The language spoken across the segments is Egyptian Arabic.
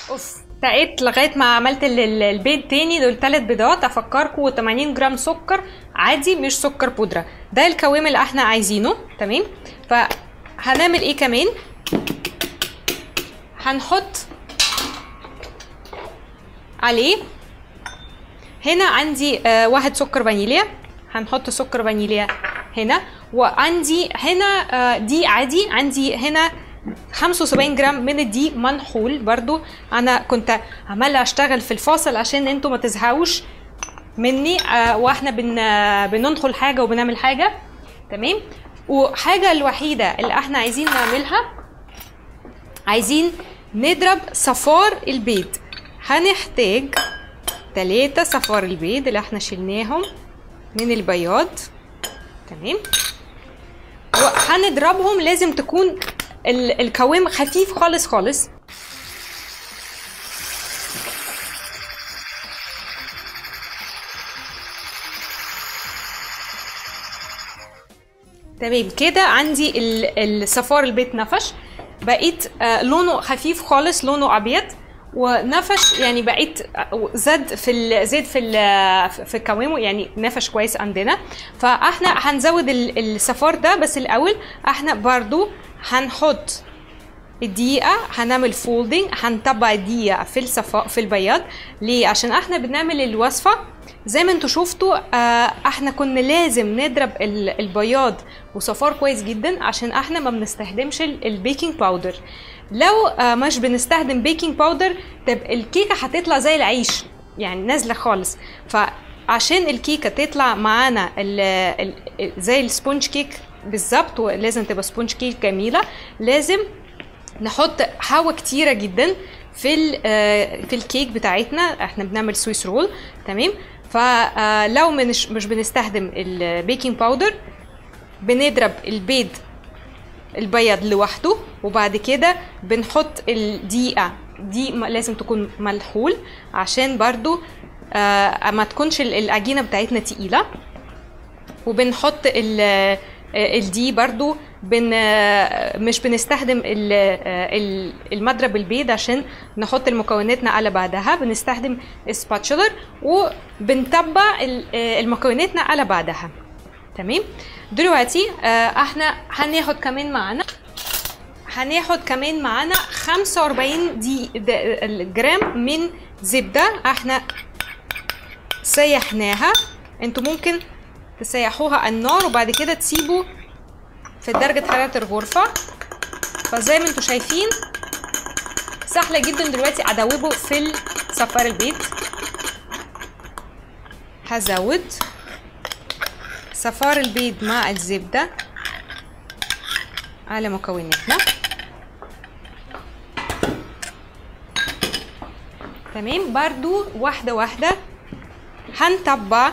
اوف تقيت لغايه ما عملت ال- ال- البيض تاني دول ثلاث بيضات افكركم 80 جرام سكر عادي مش سكر بودره ده الكوام اللي احنا عايزينه تمام فهنعمل ايه كمان هنحط عليه هنا عندي آه واحد سكر فانيليا هنحط سكر فانيليا هنا وعندي هنا آه دي عادي عندي هنا 75 جرام من الدقيق منحول برضو انا كنت عماله اشتغل في الفاصل عشان انتوا ما تزهقوش مني آه واحنا بن آه بننخل حاجه وبنعمل حاجه تمام وحاجه الوحيده اللي احنا عايزين نعملها عايزين نضرب صفار البيض هنحتاج تلاتة صفار البيض اللي احنا شلناهم من البياض تمام وهنضربهم لازم تكون ال- القوام خفيف خالص خالص تمام كده عندي ال- الصفار البيت نفش بقيت آه، لونه خفيف خالص لونه ابيض ونفش يعني بقيت آه، زاد في ال- زاد في ال- في قوامه يعني نفش كويس عندنا فاحنا هنزود ال- الصفار ده بس الاول احنا برضو هنحط الدقيقة هنعمل فولدنج هنطبق الدقيقة في الصفاء في البياض ليه عشان احنا بنعمل الوصفة زي ما انتوا شفتوا آه احنا كنا لازم نضرب ال- البياض وصفار كويس جدا عشان احنا ما بنستخدمش ال- البيكنج باودر لو آه مش بنستخدم بيكنج باودر طب الكيكة هتطلع زي العيش يعني نازلة خالص فعشان الكيكة تطلع معانا ال- ال- زي السبونج كيك بالظبط ولازم تبقى سبونج كيك جميلة لازم نحط هوا كتيره جدا في ال- آه، في الكيك بتاعتنا احنا بنعمل سويس رول تمام فلو مش مش بنستخدم البيكنج باودر بنضرب البيض البيض لوحده وبعد كده بنحط الدقيقه دي م- لازم تكون ملحول عشان برضو آه، ما تكونش ال- العجينه بتاعتنا تقيله وبنحط ال الدي برضو بن مش بنستخدم ال- ال- المضرب البيض عشان نحط المكوناتنا على بعضها بنستخدم سباتشولر وبنطبق ال- المكوناتنا على بعضها تمام دلوقتي آه، احنا هناخد كمان معانا هناخد كمان معانا 45 دي د- جرام من زبده احنا سيحناها انتوا ممكن تسيحوها على النار وبعد كده تسيبوا في درجة حرارة الغرفة فزي ما انتوا شايفين سهلة جدا دلوقتي ادوبه في صفار البيض هزود صفار البيض مع الزبدة على مكوناتنا تمام برضو واحدة واحدة هنطبق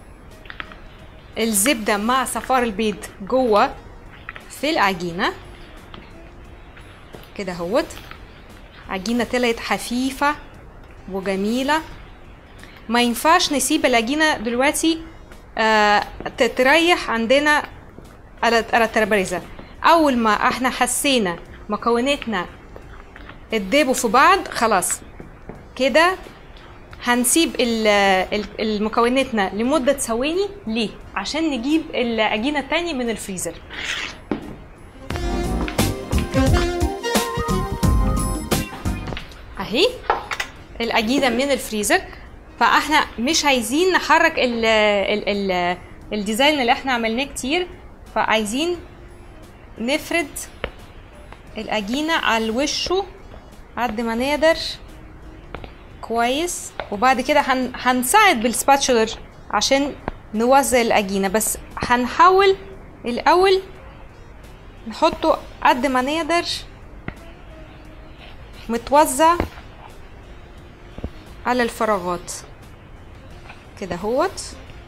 الزبدة مع صفار البيض جوه في العجينة كده اهوت عجينة طلعت خفيفة وجميلة ما ينفعش نسيب العجينة دلوقتي آه تتريح عندنا على على الترابيزة أول ما احنا حسينا مكوناتنا اتدابوا في بعض خلاص كده هنسيب ال- ال- المكوناتنا لمدة ثواني ليه؟ عشان نجيب العجينة التانية من الفريزر اهي العجينة من الفريزر فاحنا مش عايزين نحرك ال ال ال الديزاين اللي احنا عملناه كتير فعايزين نفرد العجينة على وشه قد ما نقدر كويس وبعد كده هن... هنساعد بالسباتشولر عشان نوزع العجينة بس هنحاول الأول نحطه قد ما نقدر متوزع على الفراغات كده هوت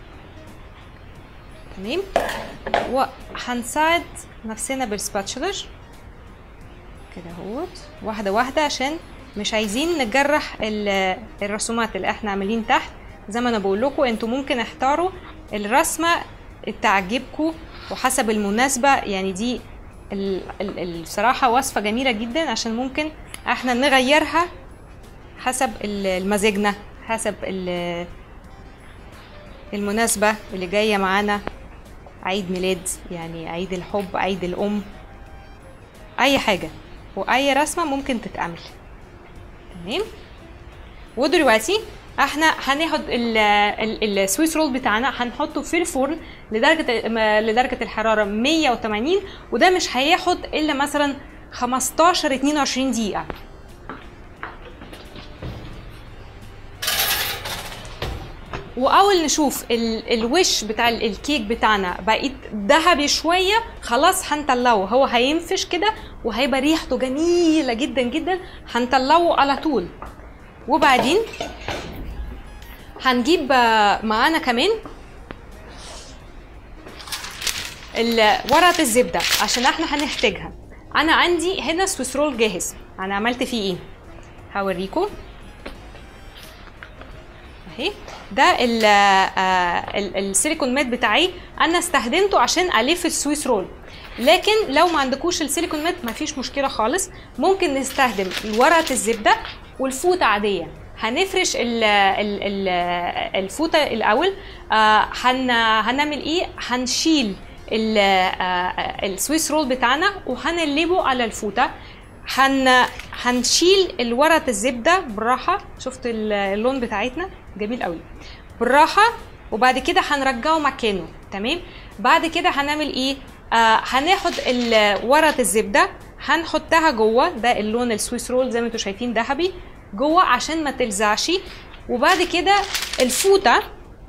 تمام وهنساعد نفسنا بالسباتشولر كده اهوت واحدة واحدة عشان مش عايزين نجرح ال- الرسومات اللي احنا عاملين تحت زي ما انا بقول لكم انتوا ممكن اختاروا الرسمة اللي تعجبكم وحسب المناسبة يعني دي ال- ال- الصراحة وصفة جميلة جدا عشان ممكن احنا نغيرها حسب ال- المزاجنا حسب ال- المناسبة اللي جاية معانا عيد ميلاد يعني عيد الحب عيد الأم أي حاجة وأي رسمة ممكن تتعمل تمام ودلوقتي احنا هناخد ال- ال- السويس رول بتاعنا هنحطه في الفرن لدرجه م- لدرجه الحراره 180 وده مش هياخد الا مثلا 15 22 دقيقه واول نشوف ال الوش بتاع ال- الكيك بتاعنا بقيت ذهبي شويه خلاص هنطلعه هو هينفش كده وهيبقى ريحته جميله جدا جدا هنطلعه على طول وبعدين هنجيب آه، معانا كمان ال- ورقه الزبده عشان احنا هنحتاجها انا عندي هنا سويس رول جاهز انا عملت فيه ايه هوريكم اهي ده ال آه، ال- السيليكون مات بتاعي انا استخدمته عشان الف السويس رول لكن لو ما عندكوش السيليكون مات مفيش مشكله خالص ممكن نستخدم ورقه الزبده والفوطه عاديه هنفرش ال ال ال الفوطه الاول آه، هن هنعمل ايه هنشيل ال- آه، السويس رول بتاعنا وهنقلبه على الفوطه هن هنشيل الورقه الزبده بالراحه شفت ال- اللون بتاعتنا جميل قوي بالراحه وبعد كده هنرجعه مكانه تمام بعد كده هنعمل ايه آه هناخد ال- ورقه الزبده هنحطها جوه ده اللون السويس رول زي ما انتم شايفين ذهبي جوه عشان ما تلزعش وبعد كده الفوطه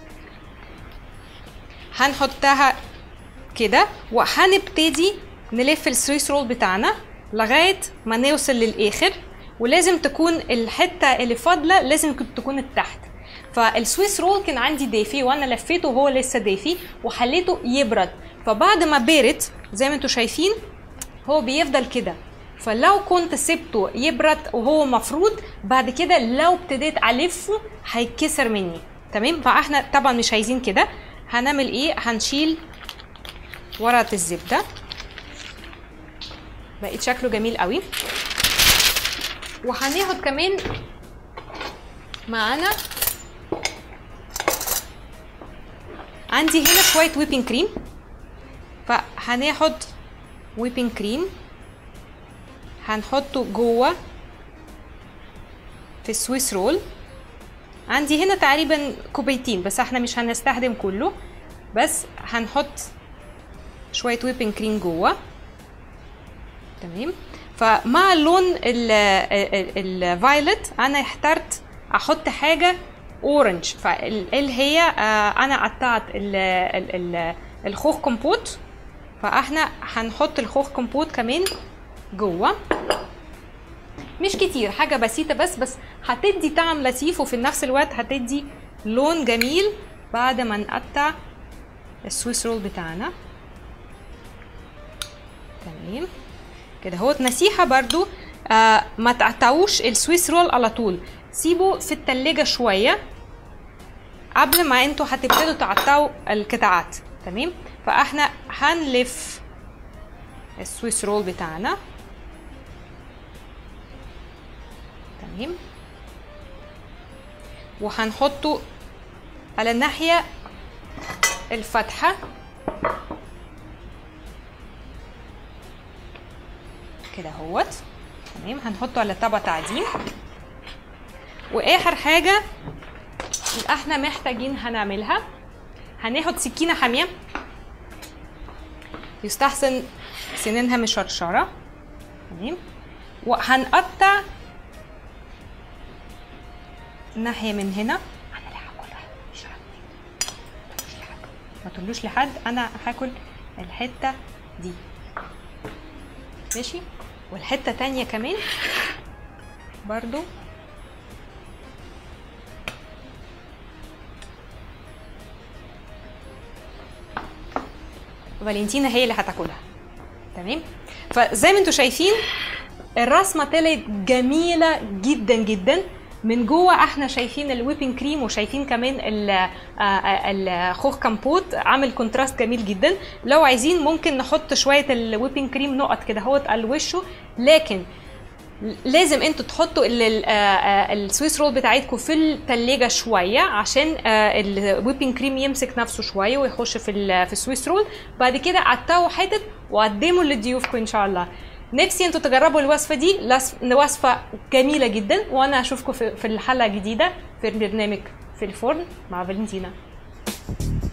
هنحطها كده وهنبتدي نلف السويس رول بتاعنا لغايه ما نوصل للاخر ولازم تكون الحته اللي فاضله لازم تكون التحت فالسويس رول كان عندي دافي وانا لفيته وهو لسه دافي وخليته يبرد فبعد ما برد زي ما انتم شايفين هو بيفضل كده فلو كنت سبته يبرد وهو مفروض بعد كده لو ابتديت الفه هيتكسر مني تمام فاحنا طبعا مش عايزين كده هنعمل ايه هنشيل ورقه الزبده بقيت شكله جميل قوي وهناخد كمان معانا عندي هنا شويه ويبنج كريم فهناخد ويبنج كريم هنحطه جوه في السويس رول عندي هنا تقريبا كوبايتين بس احنا مش هنستخدم كله بس هنحط شويه ويبنج كريم جوه تمام فمع اللون الفايلت انا اخترت احط حاجه اورنج فاللي هي آه، انا قطعت ال- ال- ال- الخوخ كومبوت فاحنا هنحط الخوخ كومبوت كمان جوه مش كتير حاجه بسيطه بس بس هتدي طعم لطيف وفي نفس الوقت هتدي لون جميل بعد ما نقطع السويس رول بتاعنا تمام كده هو نصيحة برضو آه ما تقطعوش السويس رول على طول سيبوا في التلاجة شوية قبل ما انتوا هتبتدوا تقطعوا القطعات تمام فاحنا هنلف السويس رول بتاعنا تمام وهنحطه على الناحية الفتحة كده اهوت تمام هنحطه على طبق تعدين واخر حاجه اللي احنا محتاجين هنعملها هناخد سكينه حاميه يستحسن سنينها مشرشره تمام وهنقطع ناحيه من هنا انا اللي هاكلها مش هاكل. ما تقولوش لحد انا هاكل الحته دي ماشي والحته تانية كمان برضو فالنتينا هي اللي هتاكلها تمام فزي ما انتم شايفين الرسمه طلعت جميله جدا جدا من جوه احنا شايفين الويبنج كريم وشايفين كمان ال- آه، آه، الخوخ كامبوت عامل كونتراست جميل جدا لو عايزين ممكن نحط شويه الويبنج كريم نقط كده اهوت على وشه لكن لازم انتوا تحطوا ال- ال- آه، آه، السويس رول بتاعتكم في التلاجة شويه عشان الويبنج كريم يمسك نفسه شويه ويخش في ال- في السويس رول بعد كده قطعوا حتت وقدموا لضيوفكم ان شاء الله نفسي انتوا تجربوا الوصفه دي لس- وصفه جميله جدا وانا اشوفكم في في الحلقه الجديده في البرنامج في الفرن مع فالنتينا